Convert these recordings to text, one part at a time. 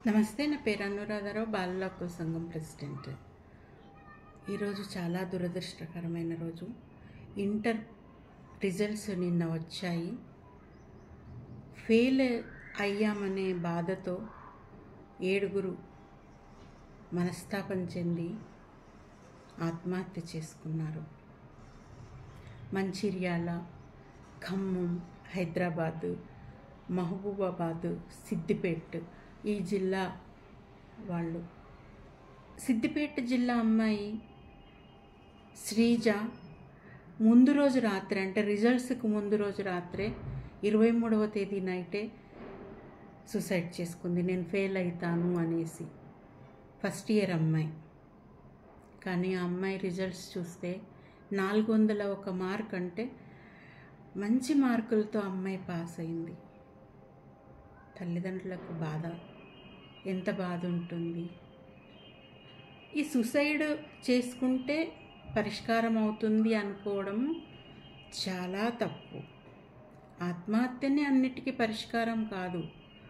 నమస్తే నా పేరు అనురాధారావు బాలల హక్కుల సంఘం ప్రెసిడెంట్ ఈరోజు చాలా దురదృష్టకరమైన రోజు ఇంటర్ రిజల్ట్స్ నిన్న వచ్చాయి ఫెయిల్ అయ్యామనే బాధతో ఏడుగురు మనస్తాపం చెంది ఆత్మహత్య చేసుకున్నారు మంచిర్యాల ఖమ్మం హైదరాబాదు మహబూబాబాదు సిద్దిపేట్ ఈ జిల్లా వాళ్ళు సిద్దిపేట జిల్లా అమ్మాయి శ్రీజ ముందు రోజు రాత్రి అంటే రిజల్ట్స్కి ముందు రోజు రాత్రే ఇరవై మూడవ తేదీ నైటే సూసైడ్ చేసుకుంది నేను ఫెయిల్ అవుతాను అనేసి ఫస్ట్ ఇయర్ అమ్మాయి కానీ ఆ అమ్మాయి రిజల్ట్స్ చూస్తే నాలుగు వందల ఒక మార్క్ అంటే మంచి మార్కులతో అమ్మాయి పాస్ అయింది తల్లిదండ్రులకు బాధ ఎంత బాధ ఉంటుంది ఈ సుసైడ్ చేసుకుంటే పరిష్కారం అవుతుంది అనుకోవడం చాలా తప్పు ఆత్మహత్యనే అన్నిటికీ పరిష్కారం కాదు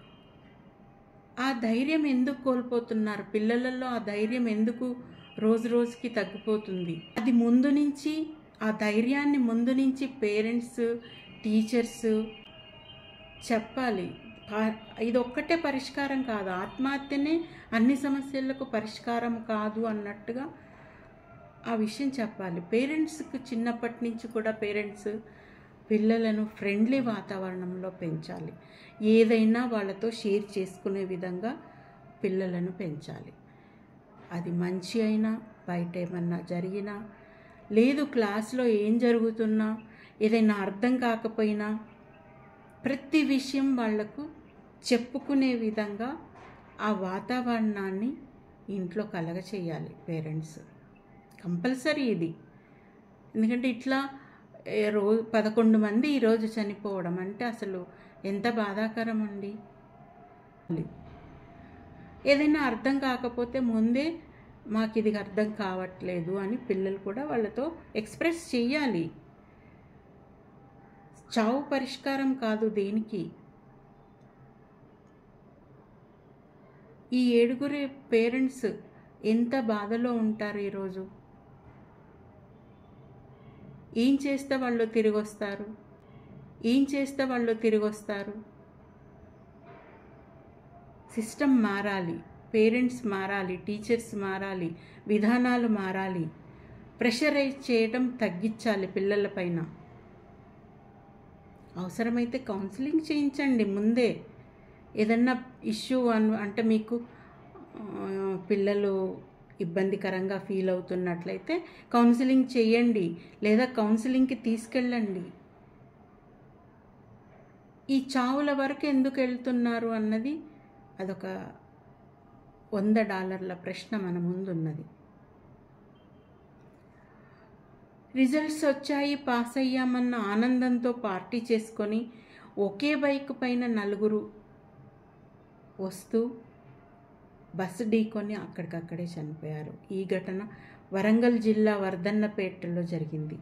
ఆ ధైర్యం ఎందుకు కోల్పోతున్నారు పిల్లలలో ఆ ధైర్యం ఎందుకు రోజు రోజుకి తగ్గిపోతుంది అది ముందు నుంచి ఆ ధైర్యాన్ని ముందు నుంచి పేరెంట్స్ టీచర్స్ చెప్పాలి పా- ఇది ఒక్కటే పరిష్కారం కాదు ఆత్మహత్యనే అన్ని సమస్యలకు పరిష్కారం కాదు అన్నట్టుగా ఆ విషయం చెప్పాలి పేరెంట్స్కి చిన్నప్పటి నుంచి కూడా పేరెంట్స్ పిల్లలను ఫ్రెండ్లీ వాతావరణంలో పెంచాలి ఏదైనా వాళ్ళతో షేర్ చేసుకునే విధంగా పిల్లలను పెంచాలి అది మంచి అయినా బయట ఏమన్నా జరిగినా లేదు క్లాస్లో ఏం జరుగుతున్నా ఏదైనా అర్థం కాకపోయినా ప్రతి విషయం వాళ్లకు చెప్పుకునే విధంగా ఆ వాతావరణాన్ని ఇంట్లో కలగచేయాలి పేరెంట్స్ కంపల్సరీ ఇది ఎందుకంటే ఇట్లా ఏ రోజు పదకొండు మంది ఈరోజు చనిపోవడం అంటే అసలు ఎంత బాధాకరం అండి ఏదైనా అర్థం కాకపోతే ముందే మాకు ఇది అర్థం కావట్లేదు అని పిల్లలు కూడా వాళ్ళతో ఎక్స్ప్రెస్ చెయ్యాలి చావు పరిష్కారం కాదు దేనికి ఈ ఏడుగురి పేరెంట్స్ ఎంత బాధలో ఉంటారు ఈరోజు ఏం చేస్తే వాళ్ళు తిరిగి వస్తారు ఏం చేస్తే వాళ్ళు తిరిగి వస్తారు సిస్టమ్ మారాలి పేరెంట్స్ మారాలి టీచర్స్ మారాలి విధానాలు మారాలి ప్రెషరైజ్ చేయడం తగ్గించాలి పిల్లలపైన అవసరమైతే కౌన్సిలింగ్ చేయించండి ముందే ఏదన్నా ఇష్యూ అన్ అంటే మీకు ఆ, పిల్లలు ఇబ్బందికరంగా ఫీల్ అవుతున్నట్లయితే కౌన్సిలింగ్ చేయండి లేదా కౌన్సిలింగ్కి తీసుకెళ్ళండి ఈ చావుల వరకు ఎందుకు వెళ్తున్నారు అన్నది అదొక వంద డాలర్ల ప్రశ్న మన ముందున్నది రిజల్ట్స్ వచ్చాయి పాస్ అయ్యామన్న ఆనందంతో పార్టీ చేసుకొని ఒకే బైక్ పైన నలుగురు వస్తూ బస్సు ఢీకొని అక్కడికక్కడే చనిపోయారు ఈ ఘటన వరంగల్ జిల్లా వర్ధన్నపేటలో జరిగింది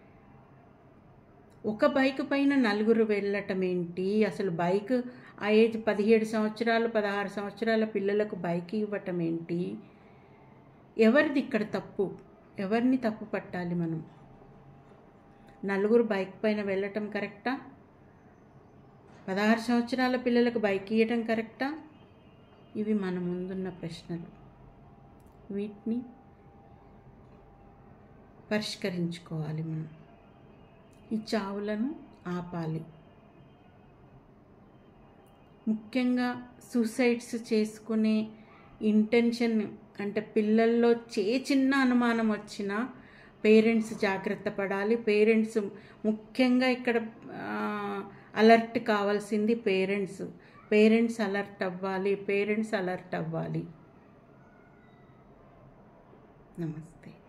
ఒక బైక్ పైన నలుగురు వెళ్ళటం ఏంటి అసలు బైక్ ఆ ఏజ్ పదిహేడు సంవత్సరాలు పదహారు సంవత్సరాల పిల్లలకు బైక్ ఇవ్వటం ఏంటి ఎవరిది ఇక్కడ తప్పు ఎవరిని తప్పు పట్టాలి మనం నలుగురు బైక్ పైన వెళ్ళటం కరెక్టా పదహారు సంవత్సరాల పిల్లలకు బైక్ ఇవ్వటం కరెక్టా ఇవి మన ముందున్న ప్రశ్నలు వీటిని పరిష్కరించుకోవాలి మనం ఈ చావులను ఆపాలి ముఖ్యంగా సూసైడ్స్ చేసుకునే ఇంటెన్షన్ అంటే పిల్లల్లో చే చిన్న అనుమానం వచ్చినా పేరెంట్స్ జాగ్రత్త పడాలి పేరెంట్స్ ముఖ్యంగా ఇక్కడ అలర్ట్ కావాల్సింది పేరెంట్స్ పేరెంట్స్ అలర్ట్ అవ్వాలి పేరెంట్స్ అలర్ట్ అవ్వాలి నమస్తే